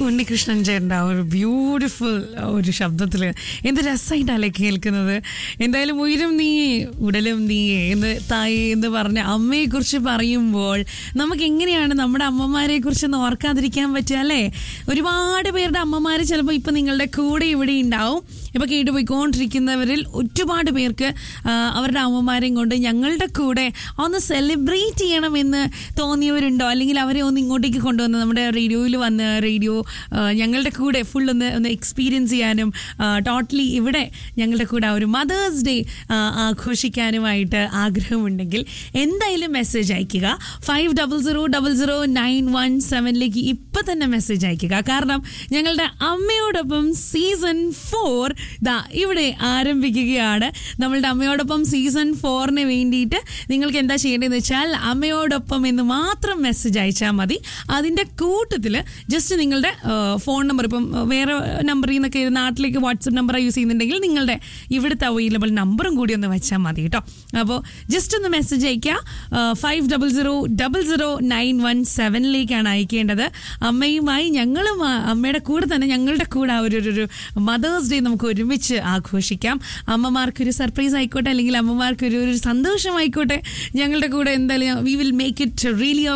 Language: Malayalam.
ഉണ്ണികൃഷ്ണൻ ചേട്ടൻ്റെ ആ ഒരു ബ്യൂട്ടിഫുൾ ഒരു ശബ്ദത്തിൽ എന്ത് രസമായിട്ടല്ലേ കേൾക്കുന്നത് എന്തായാലും ഉയരും നീ ഉടലും നീ എന്ന് തായി എന്ന് പറഞ്ഞ അമ്മയെക്കുറിച്ച് പറയുമ്പോൾ നമുക്ക് എങ്ങനെയാണ് നമ്മുടെ അമ്മമാരെ കുറിച്ച് ഒന്ന് ഓർക്കാതിരിക്കാൻ പറ്റുക അല്ലേ ഒരുപാട് പേരുടെ അമ്മമാർ ചിലപ്പോൾ ഇപ്പം നിങ്ങളുടെ കൂടെ ഇവിടെ ഉണ്ടാവും ഇപ്പം കേട്ടുപോയിക്കൊണ്ടിരിക്കുന്നവരിൽ ഒരുപാട് പേർക്ക് ആ, അവരുടെ അമ്മമാരെയും കൊണ്ട് ഞങ്ങളുടെ കൂടെ ഒന്ന് സെലിബ്രേറ്റ് ചെയ്യണമെന്ന് തോന്നിയവരുണ്ടോ അല്ലെങ്കിൽ അവരെ ഒന്ന് ഇങ്ങോട്ടേക്ക് കൊണ്ടുവന്ന് നമ്മുടെ റേഡിയോയിൽ വന്ന് റേഡിയോ ഞങ്ങളുടെ കൂടെ ഫുൾ ഒന്ന് ഒന്ന് എക്സ്പീരിയൻസ് ചെയ്യാനും ടോട്ടലി ഇവിടെ ഞങ്ങളുടെ കൂടെ ആ ഒരു മദേഴ്സ് ഡേ ആഘോഷിക്കാനുമായിട്ട് ആഗ്രഹമുണ്ടെങ്കിൽ എന്തായാലും മെസ്സേജ് അയക്കുക five double zero double zero nine one സെവനിലേക്ക് ഇപ്പം തന്നെ മെസ്സേജ് അയക്കുക കാരണം ഞങ്ങളുടെ അമ്മയോടൊപ്പം സീസൺ ഫോർ ദാ ഇവിടെ ആരംഭിക്കുകയാണ് നമ്മളുടെ അമ്മയോടൊപ്പം സീസൺ ഫോറിന് വേണ്ടിയിട്ട് നിങ്ങൾക്ക് എന്താ ചെയ്യേണ്ടതെന്ന് വെച്ചാൽ അമ്മയോടൊപ്പം എന്ന് മാത്രം മെസ്സേജ് അയച്ചാൽ മതി അതിൻ്റെ കൂട്ടത്തിൽ ജസ്റ്റ് നിങ്ങളുടെ ഫോൺ നമ്പർ ഇപ്പം ആ, വേറെ നമ്പറിൽ നിന്നൊക്കെ നാട്ടിലേക്ക് വാട്സപ്പ് നമ്പർ യൂസ് ചെയ്യുന്നുണ്ടെങ്കിൽ നിങ്ങളുടെ ഇവിടുത്തെ അവൈലബിൾ നമ്പറും കൂടി ഒന്ന് വെച്ചാൽ മതി കേട്ടോ അപ്പോൾ ജസ്റ്റ് ഒന്ന് മെസ്സേജ് അയക്കുക five double zero double zero nine one സെവനിലേക്കാണ് അയക്കേണ്ടത് അമ്മയുമായി ഞങ്ങളും ആ, അമ്മയുടെ കൂടെ തന്നെ ഞങ്ങളുടെ കൂടെ ആ ഒരു ഒരു- ഒരു മദേഴ്സ് ഡേ നമുക്ക് ഒരുമിച്ച് ആഘോഷിക്കാം അമ്മമാർക്കൊരു സർപ്രൈസ് ആയിക്കോട്ടെ അല്ലെങ്കിൽ അമ്മമാർക്കൊരു ഒരു സന്തോഷമായിക്കോട്ടെ ഞങ്ങളുടെ കൂടെ എന്തായാലും we will make it really